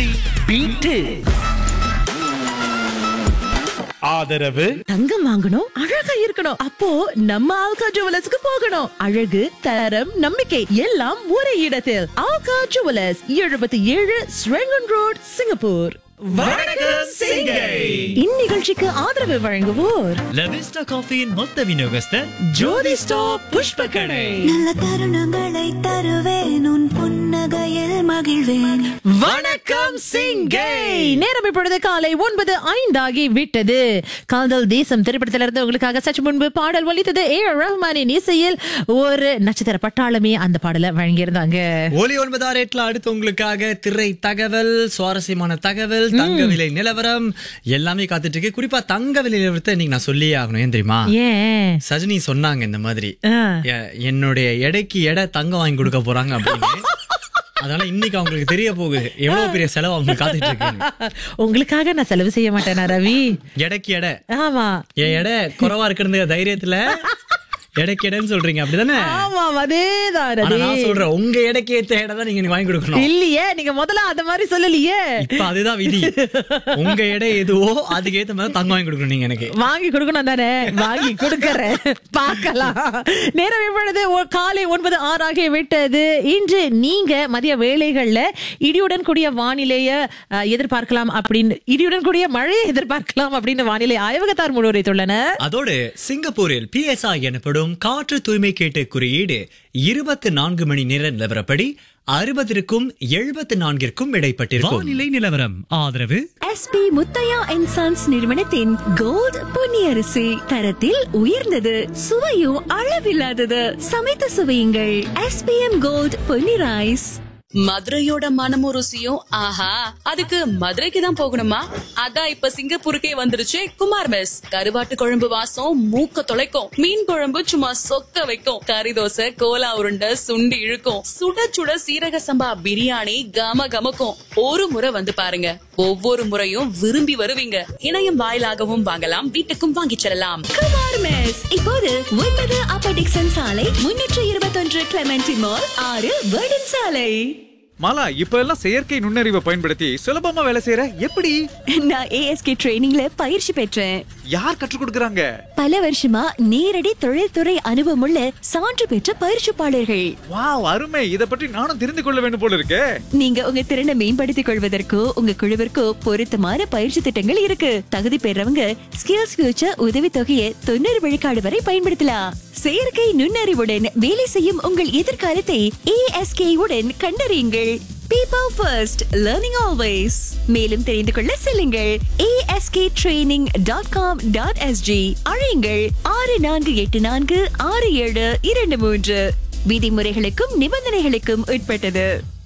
SG beat ஆதரவு தங்கம் வாங்கணும் அழகா இருக்கணும் அப்போ நம்ம ஆல்கா ஜுவலர்ஸ்க்கு போகணும் அழகு தரம் நம்பிக்கை எல்லாம் ஒரே இடத்தில் ஆல்கா ஜுவலர்ஸ் எழுபத்தி ஏழு ஸ்ரெங்கன் ரோட் சிங்கப்பூர் வணக்கம் சிங்கை இந்நிகழ்ச்சிக்கு ஆதரவு வழங்குவோர் லவிஸ்டா காஃபியின் மொத்த விநியோகஸ்தர் ஜோதி ஸ்டாப் புஷ்ப கடை நல்ல தருணங்களை தருவேன் உன் புன்னகையில் மகிழ்வேன் வணக்கம் சிங்கை நேரம் இப்பொழுது காலை ஒன்பது ஐந்தாகி விட்டது காதல் தேசம் திரைப்படத்திலிருந்து உங்களுக்காக சற்று முன்பு பாடல் ஒலித்தது ஏ ஆர் ரஹ்மானின் இசையில் ஒரு நட்சத்திர பட்டாளமே அந்த பாடலை வழங்கியிருந்தாங்க ஒலி ஒன்பதாறு எட்டுல அடுத்து உங்களுக்காக திரை தகவல் சுவாரஸ்யமான தகவல் தங்க விலை நிலவரம் எல்லாமே காத்துட்டு இருக்கு குறிப்பா தங்க விலை நிலவரத்தை இன்னைக்கு நான் சொல்லியே ஆகணும் ஏன் தெரியுமா ஏன் சஜினி சொன்னாங்க இந்த மாதிரி ஆ. எ- என்னுடைய எடைக்கு எடை தங்கம் வாங்கி கொடுக்க போறாங்க அப்படின்னு அதனால இன்னைக்கு அவங்களுக்கு தெரிய போகுது எவ்வளவு பெரிய செலவு அவங்க காத்துட்டு இருக்கு உங்களுக்காக நான் செலவு செய்ய மாட்டேனா ரவி எடைக்கு எடை ஆமா என் எடை குறைவா இருக்கிறது தைரியத்துல எடைக்கு எடைன்னு சொல்றீங்க அப்படிதானே ஆமா அதேதான் ஆனா ரவி நான் சொல்றேன் உங்க எடைக்கு ஏத்த எடை தான் நீங்க எனக்கு வாங்கி கொடுக்கணும் இல்லையே நீங்க முதல்ல அந்த மாதிரி சொல்லலையே இப்ப அதுதான் விதி உங்க எடை எதுவோ அதுக்கு ஏத்த மாதிரி தங்கம் வாங்கி கொடுக்கணும் நீங்க எனக்கு வாங்கி கொடுக்கணும் தானே வாங்கி கொடுக்கறேன் பார்க்கலாம் நேரம் இப்பொழுது ஒ- காலை ஒன்பது ஆறாக விட்டது இன்று நீங்க மதிய வேளைகள்ல இடியுடன் கூடிய வானிலைய அஹ், எதிர்பார்க்கலாம் அப்படின்னு இடியுடன் கூடிய மழையை எதிர்பார்க்கலாம் அப்படின்னு வானிலை ஆய்வகத்தார் முன்னுரைத்துள்ளனர் அதோடு சிங்கப்பூரில் பிஎஸ்ஐ எனப்படும் காற்று தூய்மை கேட்டு குறியீடு இருபத்தி நான்கு மணி நேர நிலவரப்படி அறுபதிற்கும் எழுபத்தி நான்கிற்கும் இடைப்பட்டிருக்கும் வானிலை நிலவரம் ஆதரவு எஸ்பி முத்தையா அண்ட் சன்ஸ் நிறுவனத்தின் கோல்ட் பொன்னியரிசி தரத்தில் உயர்ந்தது சுவையும் அளவில்லாதது சமைத்து சுவையுங்கள் எஸ்பிஎம் கோல்ட் பொன்னி ரைஸ் மதுரையோட மனமும் ருசியும் ஆஹா அதுக்கு மதுரைக்கு தான் போகணுமா அதான் இப்ப சிங்கப்பூருக்கே வந்துருச்சு குமார் மெஸ் கருவாட்டு குழம்பு வாசம் மூக்க தொலைக்கும் மீன் குழம்பு சும்மா சொக்க வைக்கும் கறி தோசை கோலா உருண்டை சுண்டி இழுக்கும் சுட சுட சீரக சம்பா பிரியாணி கம கமக்கும் ஒரு முறை வந்து பாருங்க ஒவ்வொரு முறையும் விரும்பி வருவீங்க இணையம் வாயிலாகவும் வாங்கலாம் வீட்டுக்கும் வாங்கிச் செல்லலாம் குமார் மெஸ் இப்போது ஒன்பது அப்ப டிக்சன் சாலை முன்னூற்று இருபத்தொன்று கிளமெண்டி மால் ஆறு வேர்டன் சாலை மாலா இப்ப எல்லாம் செயற்கை நுண்ணறிவை பயன்படுத்தி சுலபமா வேலை செய்யற எப்படி நான் ஏஎஸ்கே ட்ரைனிங்ல பயிற்சி பெற்றேன் யார் கற்றுக் கொடுக்கறாங்க பல வருஷமா நேரடி தொழில்துறை அனுபவமுள்ள சான்று பெற்ற பயிற்சிப்பாளர்கள் வாவ் அருமை இத பற்றி நானும் தெரிந்து கொள்ள வேண்டும் போல இருக்கே நீங்க உங்க திறனை மேம்படுத்திக் கொள்வதற்கோ உங்க குழுவிற்கோ பொருத்தமான பயிற்சி திட்டங்கள் இருக்கு தகுதி பெறவங்க ஸ்கில்ஸ் ஃபியூச்சர் உதவி தொகையை தொண்ணூறு விழுக்காடு வரை பயன்படுத்தலாம் செயற்கை நுண்ணறிவுடன் வேலை செய்யும் உங்கள் எதிர்காலத்தை ஏஎஸ்கே உடன் கண்டறியுங்கள் பீப்பிள் ஃபர்ஸ்ட் லேர்னிங் ஆல்வேஸ் மேலும் தெரிந்து கொள்ள செல்லுங்கள் ASK training dot com dot SG அழையுங்கள் ஆறு நான்கு எட்டு நான்கு ஆறு ஏழு இரண்டு மூன்று விதிமுறைகளுக்கும் நிபந்தனைகளுக்கும் உட்பட்டது